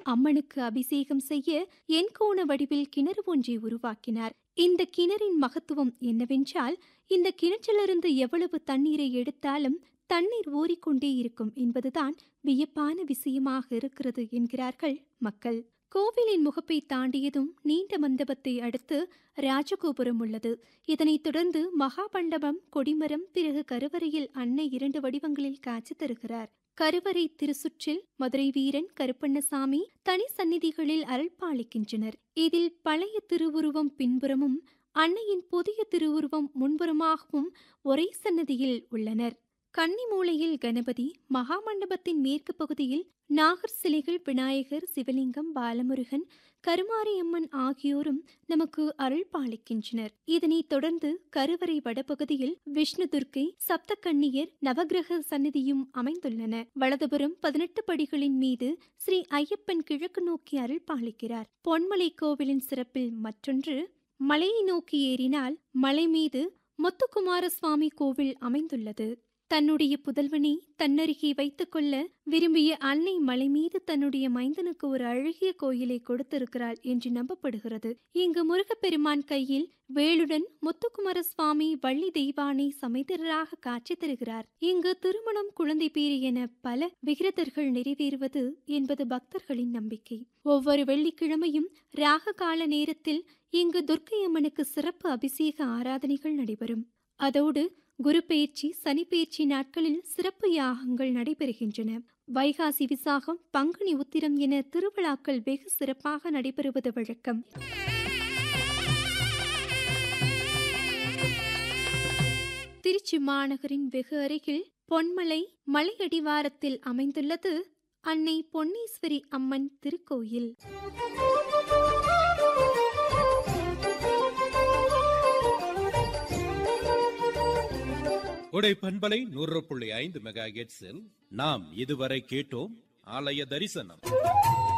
அம்மனுக்கு அபிஷேகம் செய்ய எண்கோண வடிவில் கிணறு ஒன்றை உருவாக்கினார் இந்த கிணறின் மகத்துவம் என்னவென்றால் இந்த கிணற்றிலிருந்து எவ்வளவு தண்ணீரை எடுத்தாலும் தண்ணீர் ஊறிக்கொண்டே இருக்கும் என்பதுதான் வியப்பான விஷயமாக இருக்கிறது என்கிறார்கள் மக்கள் கோவிலின் முகப்பை தாண்டியதும் நீண்ட மண்டபத்தை அடுத்து ராஜகோபுரம் உள்ளது இதனைத் தொடர்ந்து மகாமண்டபம் கொடிமரம் பிறகு கருவறையில் அன்னை இரண்டு வடிவங்களில் காட்சி தருகிறார் கருவறை திருசுற்றில் மதுரை வீரன் கருப்பண்ணசாமி தனி சந்நிதிகளில் அருள்பாலிக்கின்றனர் இதில் பழைய திருவுருவம் பின்புறமும் அன்னையின் புதிய திருவுருவம் முன்புறமாகவும் ஒரே சன்னதியில் உள்ளனர் கன்னிமூலையில் கணபதி மகாமண்டபத்தின் மேற்கு பகுதியில் நாகர் சிலைகள் விநாயகர் சிவலிங்கம் பாலமுருகன் கருமாரியம்மன் ஆகியோரும் நமக்கு அருள் பாலிக்கின்றனர் இதனைத் தொடர்ந்து கருவறை வடபகுதியில் விஷ்ணு துர்க்கை சப்தகன்னியர் நவகிரக சந்நிதியும் அமைந்துள்ளன வலதுபுறம் பதினெட்டு படிகளின் மீது ஸ்ரீ ஐயப்பன் கிழக்கு நோக்கி அருள் பாலிக்கிறார் பொன்மலை கோவிலின் சிறப்பில் மற்றொன்று மலையை நோக்கி ஏறினால் மலை மீது முத்துக்குமார சுவாமி கோவில் அமைந்துள்ளது தன்னுடைய புதல்வனை தன்னருகே வைத்துக்கொள்ள விரும்பிய அன்னை மலை மீது தன்னுடைய மைந்தனுக்கு ஒரு அழகிய கோயிலை கொடுத்திருக்கிறாள் என்று நம்பப்படுகிறது இங்கு முருகப்பெருமான் கையில் வேலுடன் முத்துக்குமார சுவாமி வள்ளி தெய்வானை சமைதராக காட்சி தருகிறார் இங்கு திருமணம் குழந்தை பேறு என பல விகிரதர்கள் நிறைவேறுவது என்பது பக்தர்களின் நம்பிக்கை ஒவ்வொரு வெள்ளிக்கிழமையும் ராக கால நேரத்தில் இங்கு துர்க்கை அம்மனுக்கு சிறப்பு அபிஷேக ஆராதனைகள் நடைபெறும் அதோடு குரு பெயர்ச்சி சனி பெயர்ச்சி நாட்களில் சிறப்பு யாகங்கள் நடைபெறுகின்றன வைகாசி விசாகம் பங்குனி உத்திரம் என திருவிழாக்கள் வெகு சிறப்பாக நடைபெறுவது வழக்கம் திருச்சி மாநகரின் வெகு அருகில் பொன்மலை மலையடிவாரத்தில் அமைந்துள்ளது அன்னை பொன்னீஸ்வரி அம்மன் திருக்கோயில் உடை பண்பலை நூறு புள்ளி ஐந்து மெகா நாம் இதுவரை கேட்டோம் ஆலய தரிசனம்